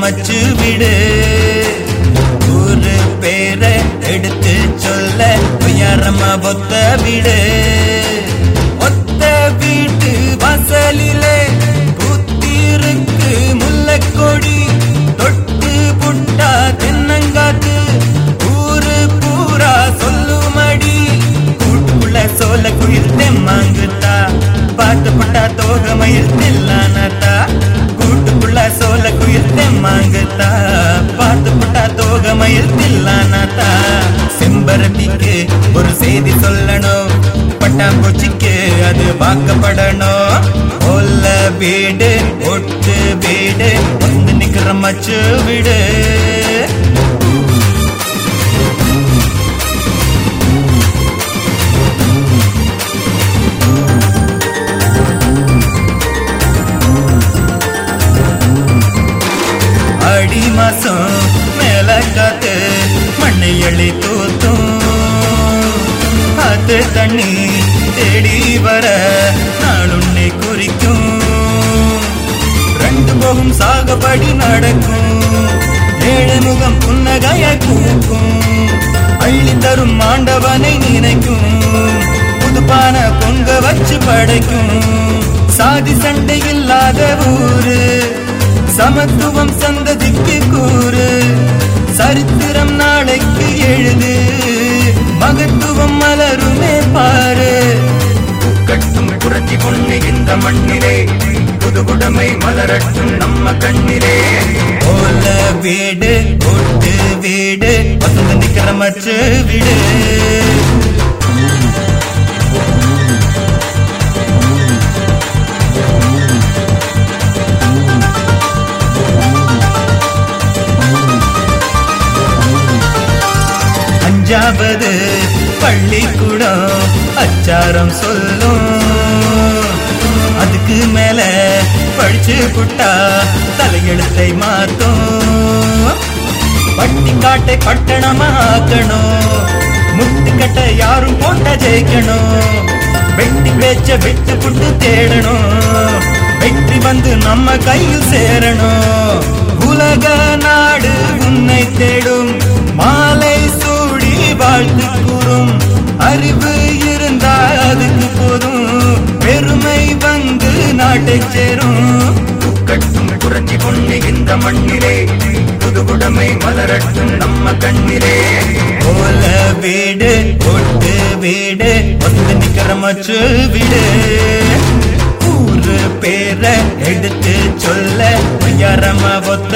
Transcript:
மச்சு விடு ஊரு பேரை எடுத்து சொல்ல உயரமா ஒத்த விடு ஒத்த வீட்டு வாசலிலே பூத்திருக்கு முல்லைக்கொடி தொட்டு புட்டா தென்னங்காத்து ஊரு பூரா சொல்லுமடி கூட்டுக்குள்ள சோல குயில் தெம்மாங்குத்தா பாட்டு புட்டா தோகமயில் தில்லானத்தா கூட்டுக்குள்ள சோல குயில் தெம்மாங்குத்தா பாட்டு புட்டா தோகமயில் தில்லானத்தா செம்பருத்திக்கு ஒரு செய்தி சொல்லணும் பட்டாம்பூச்சிக்கு அது வாக்கப்படணும் ஒல்ல வீடு ஒட்டு வீடு வந்து நிக்கிற மச்சு வீடு அடி மாசம் மேல காத்து மண்ணை எள்ளி தூத்தும் அது தண்ணி தேடி வர நாளுன்னை குறிக்கும் ரெண்டு போகும் சாகுபடி நடக்கும் ஏழு முகம் புன்னகைய கூக்கும் அள்ளி தரும் மாண்டவனை நினைக்கும் புதுப்பான பொங்க வச்சு படைக்கும் சாதி சண்டை இல்லாத ஊரு சமத்துவம் சந்ததிக்கு கூறு சரித்திரம் நாளைக்கு எழுது மகத்துவம் மலருமே பாரு கட்டும் புரட்சி பொண்ணு இந்த மண்ணிலே புதுகுடமை மலரட்டும் நம்ம கண்ணிலே ஓல வீடு ஒட்டு வீடு வசந்த நிக்கிற மச்சு வீடு அஞ்சாவது பள்ளிக்கூடம் அச்சாரம் சொல்லும் அதுக்கு மேல படிச்சு புட்டா தலையெழுத்தை மாத்தும் பட்டி காட்டை பட்டணமா ஆக்கணும் முட்டுக்கட்டை யாரும் போட்ட ஜெயிக்கணும் வெட்டி பேச்ச விட்டு புட்டு தேடணும் வெற்றி வந்து நம்ம கையில் சேரணும் உலக நாடு உன்னை தேடும் மாலை சூடி வாழ்த்து கூறும் அறிவு இருந்தா அதுக்கு போதும் பெருமை வந்து நாட்டை சேரும் கட்டும் புரட்சி பொண்ணு இந்த மண்ணிலே புதுகுடமை மலரட்டும் நம்ம கண்ணிலே ஓல வீடு ஒட்டு வீடு வந்து நிக்கிற மச்சு வீடு ஊரு பேரை எடுத்து சொல்ல உயரமா ஒத்த